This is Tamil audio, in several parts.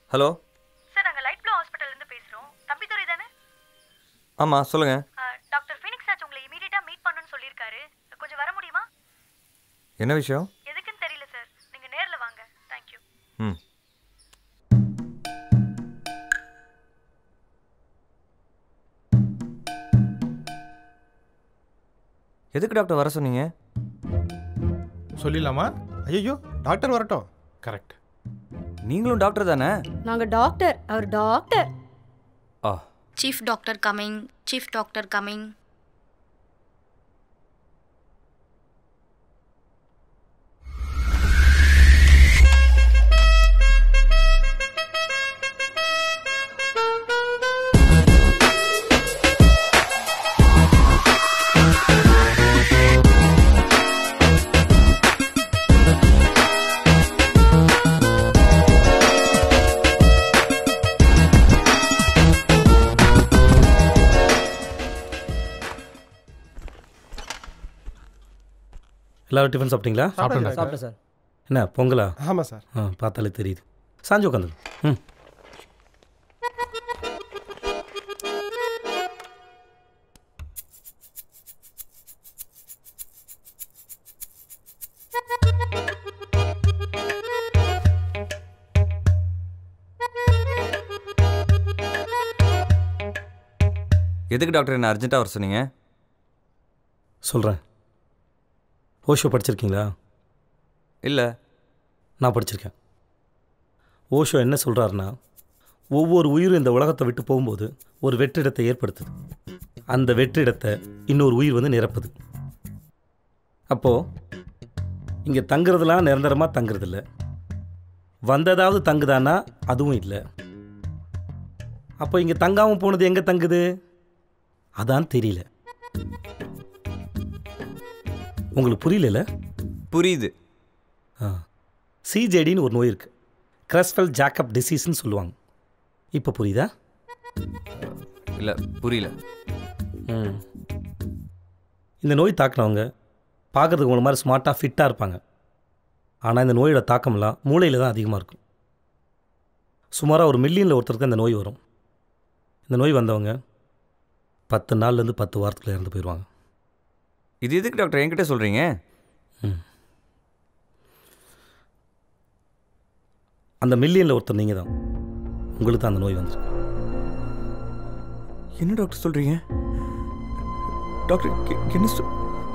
ஹலோ சார் நாங்கள் லைட் ப்ளூ ஹாஸ்பிட்டல்லேருந்து பேசுகிறோம் தம்பித்துறை தானே ஆமாம் சொல்லுங்கள் டாக்டர் ஃபீனிக்ஸ் ராஜ் உங்களை இமீடியட்டாக மீட் பண்ணணும்னு சொல்லியிருக்காரு கொஞ்சம் வர முடியுமா என்ன விஷயம் எதுக்குன்னு தெரியல சார் நீங்கள் நேரில் வாங்க தேங்க்யூ ம் எதுக்கு டாக்டர் வர சொன்னீங்க சொல்லிடலாமா ஐயோ டாக்டர் வரட்டும் கரெக்ட் நீங்களும் டாக்டர் தானே நாங்க டாக்டர் அவர் டாக்டர் ஆ chief doctor coming chief doctor coming எல்லாரும் டிஃபன் சாப்பிட்டீங்களா சாப்பிட்டேன் சாப்பிட்டேன் சார் என்ன பொங்கலா ஆமாம் சார் ஆ பார்த்தாலே தெரியுது சாஞ்சு உட்காந்து ம் எதுக்கு டாக்டர் என்ன அர்ஜென்ட்டாக வர சொன்னீங்க சொல்கிறேன் ஓஷோ படிச்சிருக்கீங்களா இல்லை நான் படிச்சிருக்கேன் ஓஷோ என்ன சொல்கிறாருன்னா ஒவ்வொரு உயிரும் இந்த உலகத்தை விட்டு போகும்போது ஒரு வெற்றிடத்தை ஏற்படுத்துது அந்த வெற்றிடத்தை இன்னொரு உயிர் வந்து நிரப்புது அப்போது இங்கே தங்குறதுலாம் நிரந்தரமாக தங்குறதில்ல வந்ததாவது தங்குதானா அதுவும் இல்லை அப்போ இங்கே தங்காமல் போனது எங்கே தங்குது அதான் தெரியல உங்களுக்கு புரியல புரியுது ஆ சிஜேடின்னு ஒரு நோய் இருக்குது கிரஸ்ஃபெல் ஜாக்கப் டிசீஸ்னு சொல்லுவாங்க இப்போ புரியுதா இல்லை புரியல ம் இந்த நோய் தாக்கினவங்க பார்க்குறதுக்கு உங்களை மாதிரி ஸ்மார்ட்டாக ஃபிட்டாக இருப்பாங்க ஆனால் இந்த நோயோட தாக்கம்லாம் மூளையில் தான் அதிகமாக இருக்கும் சுமாராக ஒரு மில்லியனில் ஒருத்தருக்கு இந்த நோய் வரும் இந்த நோய் வந்தவங்க பத்து நாள்லேருந்து பத்து வாரத்துக்குள்ள இறந்து போயிடுவாங்க இது எதுக்கு டாக்டர் என்கிட்ட சொல்கிறீங்க அந்த மில்லியனில் ஒருத்தர் நீங்கள் தான் உங்களுக்கு தான் அந்த நோய் வந்துருக்கு என்ன டாக்டர் சொல்கிறீங்க டாக்டர் எ- என்ன சொல்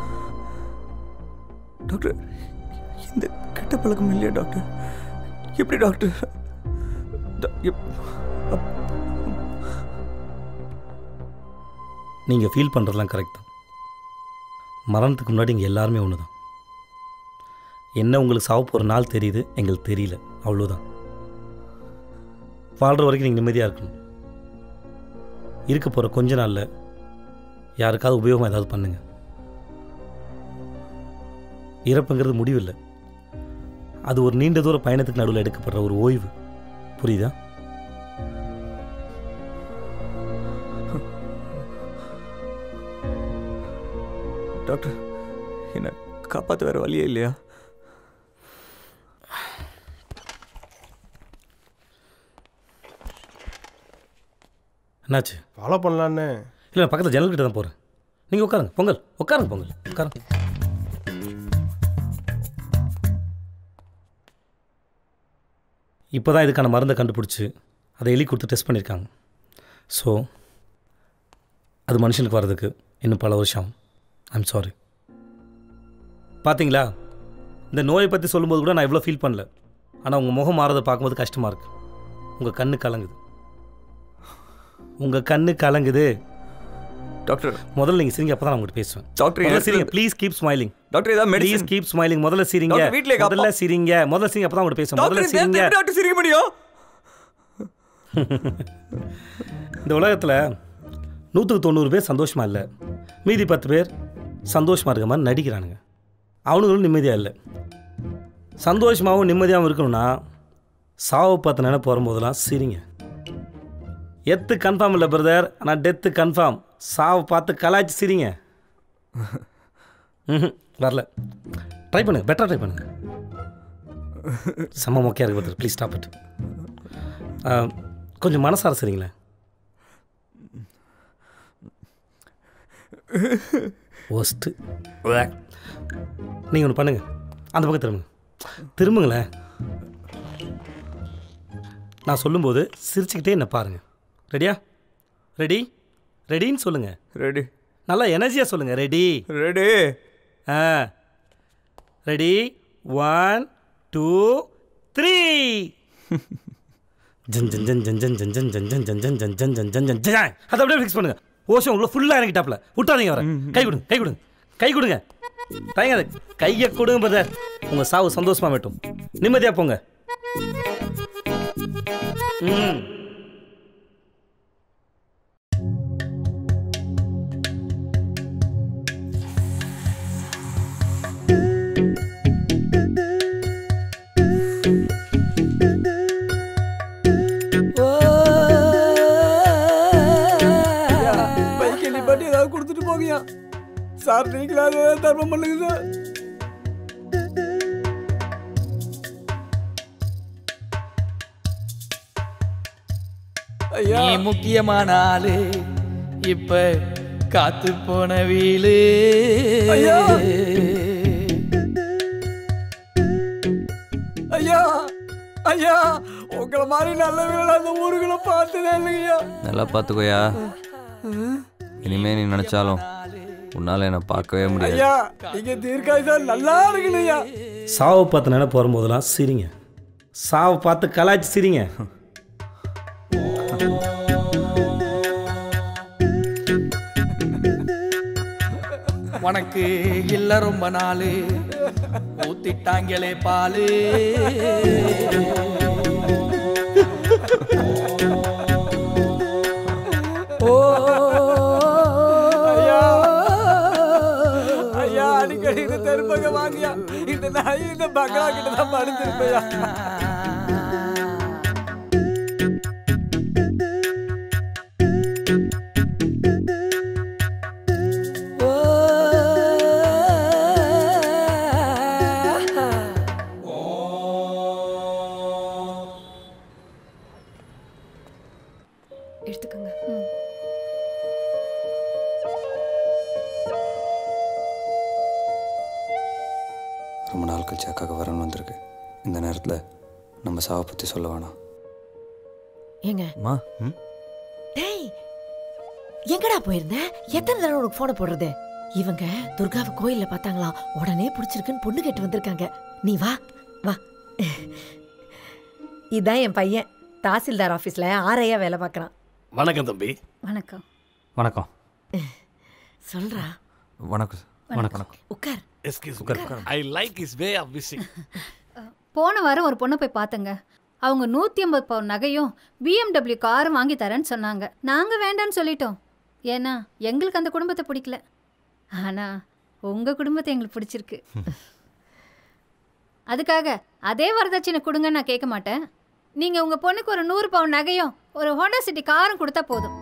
டாக்டர் இந்த கெட்ட பழக்கம் இல்லையா டாக்டர் எப்படி டாக்டர் ட- எப்- அப்- நீங்கள் ஃபீல் பண்ணுறதுலாம் கரெக்ட் தான் மரணத்துக்கு முன்னாடி இங்கே எல்லாருமே ஒன்று தான் என்ன உங்களுக்கு சாவு போகிற நாள் தெரியுது எங்களுக்கு தெரியல அவ்வளோதான் வாழ்கிற வரைக்கும் நீங்கள் நிம்மதியாக இருக்கணும் இருக்க போகிற கொஞ்ச நாளில் யாருக்காவது உபயோகம் ஏதாவது பண்ணுங்க இறப்புங்கிறது முடிவில்லை அது ஒரு நீண்ட தூர பயணத்துக்கு நடுவில் எடுக்கப்படுற ஒரு ஓய்வு புரியுதா டாக்டர் என்ன காப்பாற்ற வேற வழியே இல்லையா என்னாச்சு ஃபாலோ பண்ணலான்னு இல்லை நான் பக்கத்தில் ஜன்னல் கிட்ட தான் போகிறேன் நீங்கள் உட்காருங்க பொங்கல் உட்காருங்க பொங்கல் உட்காருங்க இப்போ தான் இதுக்கான மருந்தை கண்டுபிடிச்சி அதை எலி கொடுத்து டெஸ்ட் பண்ணியிருக்காங்க ஸோ அது மனுஷனுக்கு வர்றதுக்கு இன்னும் பல வருஷம் ஐம் சாரி பார்த்தீங்களா இந்த நோயை பற்றி சொல்லும்போது கூட நான் இவ்வளோ ஃபீல் பண்ணல ஆனால் உங்கள் முகம் மாறதை பார்க்கும்போது கஷ்டமாக இருக்குது உங்கள் கண்ணு கலங்குது உங்கள் கண்ணு கலங்குது டாக்டர் முதல்ல நீங்கள் சிரிங்க அப்போ தான் நான் உங்கள்கிட்ட பேசுவேன் டாக்டர் முதல்ல எனக்கு- சிரிங்க ப்ளீஸ் கீப் ஸ்மைலிங் டாக்டர் ஏதாவது ப்ளீஸ் மெடிசன் கீப் ஸ்மைலிங் முதல்ல சிரிங்க டாக்டர், வீட்ல எங்க அப்பா- முதல்ல சிரிங்க முதல்ல சிரிங்க அப்போ தான் உங்கள்கிட்ட பேசுவேன் முதல்ல டாக்டர் சிரிங்க எப்படி டாக்டர் சிரிக்க முடியும் இந்த உலகத்தில் நூற்றுக்கு தொண்ணூறு பேர் சந்தோஷமா இல்லை மீதி பத்து பேர் சந்தோஷமா இருக்க மாதிரி நடிக்கிறானுங்க அவனுங்களும் நிம்மதியாக இல்லை சந்தோஷமாகவும் நிம்மதியாகவும் இருக்கணும்னா சாவை பார்த்து நினைப்பு வரும்போதெல்லாம் சிரிங்க எத்து கன்ஃபார்ம் இல்லை பிரதர் ஆனால் டெத்து கன்ஃபார்ம் சாவை பார்த்து கலாய்ச்சி சிரிங்க ம் வரல ட்ரை பண்ணுங்க பெட்டராக ட்ரை பண்ணுங்க செம்ம மொக்கையாக இருக்கு பிரதர் ப்ளீஸ் ஸ்டாப் இட் ஆ, கொஞ்சம் மனசார சரிங்களேன் ஒஸ்ட்டு நீங்கள் ஒன்று பண்ணுங்க அந்த பக்கம் திரும்புங்க திரும்புங்களேன் நான் சொல்லும்போது சிரிச்சுக்கிட்டே என்ன பாருங்க ரெடியா ரெடி ரெடின்னு சொல்லுங்கள் ரெடி நல்லா எனர்ஜியாக சொல்லுங்கள் ரெடி ரெடி ஆ ரெடி ஒன் டூ த்ரீ ஜன் ஜன் ஜன் ஜன் ஜன் ஜன் ஜன் ஜன் ஜன் ஜன் ஜன் ஜன் ஜன் ஜன் ஜன் ஜன் அதை அப்படியே ஃபிக்ஸ் பண்ணுங்க ஓஷம் உள்ள ஃபுல்லாக இறங்கிட்டாப்ல விட்டாதீங்க வர கை கொடுங்க கை கொடுங்க கை கொடுங்க தயங்காத கையை கொடுங்க பிரதர் உங்கள் சாவு சந்தோஷமா மட்டும் நிம்மதியாக போங்க ம் பைக்கை நிப்பாட்டி ஏதாவது கொடுத்துட்டு போங்கயா சார் நீங்களா அதை தர்மம் பண்ணுங்க சார் ஐயா நீ முக்கியமான ஆளு இப்ப காத்து போன வீலு ஐயா! ஐயா ஐயா உங்களை மாதிரி நல்ல வீரர் அந்த ஊருக்குள்ள பார்த்ததே இல்லைங்கய்யா நல்லா பார்த்துக்கோயா இனிமே நீ நினைச்சாலும் உன்னால என்னை பார்க்கவே முடியாது ஐயா நீங்க தீர்க்காய் சார் நல்லா இருக்குங்க ஐயா சாவை பார்த்து நினைப்பு வரும்போதெல்லாம் சிரிங்க சாவை பார்த்து கலாய்ச்சி சிரிங்க உனக்கு இல்ல ரொம்ப நாளு ஊத்திட்டாங்களே பாலு ஓ ஐயா ஐயா அடிக்கடி இந்த தெருப்பங்க வாங்கியா இந்த நாய் இந்த பங்களா கிட்ட தான் படுத்திருப்பையா எடுத்துக்கோங்க ரொம்ப நாள் கழிச்சு அக்காக்கு வரன் வந்திருக்கு இந்த நேரத்தில் நம்ம சாவை பற்றி சொல்ல வேணாம் ஏங்க அம்மா டேய் எங்கடா போயிருந்த எத்தனை தடவை உனக்கு போனை போடுறது இவங்க துர்காவை கோயில்ல பார்த்தாங்களாம் உடனே பிடிச்சிருக்குன்னு பொண்ணு கேட்டு வந்திருக்காங்க நீ வா வா இதான் என் பையன் தாசில்தார் ஆஃபீஸில் ஆரையா வேலை பார்க்குறான் வணக்கம் தம்பி வணக்கம் வணக்கம் சொல்றா வணக்கம் வணக்கம் உட்கார் excuse I like is way of wishing போன வாரம் ஒரு பொண்ணை போய் பார்த்தங்க அவங்க நூற்றி ஐம்பது பவுன் நகையும் பிஎம்டபிள்யூ காரும் வாங்கி தரேன்னு சொன்னாங்க நாங்கள் வேண்டான்னு சொல்லிட்டோம் ஏன்னா எங்களுக்கு அந்த குடும்பத்தை பிடிக்கல ஆனால் உங்கள் குடும்பத்தை எங்களுக்கு பிடிச்சிருக்கு அதுக்காக அதே வரதட்சணை கொடுங்க நான் கேட்க மாட்டேன் நீங்கள் உங்கள் பொண்ணுக்கு ஒரு நூறு பவுன் நகையும் ஒரு ஹோண்டா சிட்டி காரும் கொடுத்தா போதும்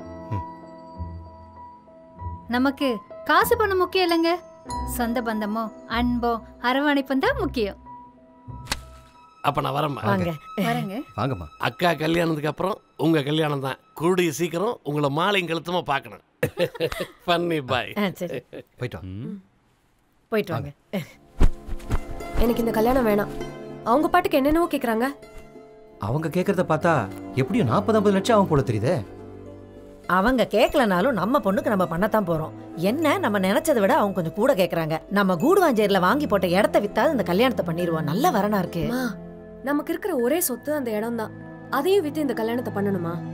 நமக்கு காசு பணம் முக்கியம் இல்லைங்க சொந்த பந்தமோ அன்போ அரவணைப்பும் தான் முக்கியம் அப்ப நான் வரேம்மா வாங்க வரேங்க வாங்கம்மா அக்கா கல்யாணத்துக்கு அப்புறம் உங்க கல்யாணம் தான் கூடிய சீக்கிரம் உங்களை மாலையும் கழுத்துமா பார்க்கணும் ஃபன்னி பாய் ஆ சரி போயிட்டு வா போயிட்டு வாங்க எனக்கு இந்த கல்யாணம் வேணாம் அவங்க பாட்டுக்கு என்னென்னவோ கேக்குறாங்க அவங்க கேட்கறத பார்த்தா எப்படியும் நாற்பது ஐம்பது லட்சம் ஆகும் போல தெரியுதே அவங்க கேட்கலனாலும் நம்ம பொண்ணுக்கு நம்ம பண்ணத்தான் போறோம் என்ன நம்ம நினைச்சதை விட அவங்க கொஞ்சம் கூட கேக்குறாங்க நம்ம கூடுவாஞ்சேரியில வாங்கி போட்ட இடத்த வித்தாவது இந்த கல்யாணத்தை பண்ணிடுவோம் நல்ல வரனா இருக்கு அம்மா நமக்கு இருக்கிற ஒரே சொத்து அந்த இடம் தான் அதையும் வித்து இந்த கல்யாணத்தை பண்ணணுமா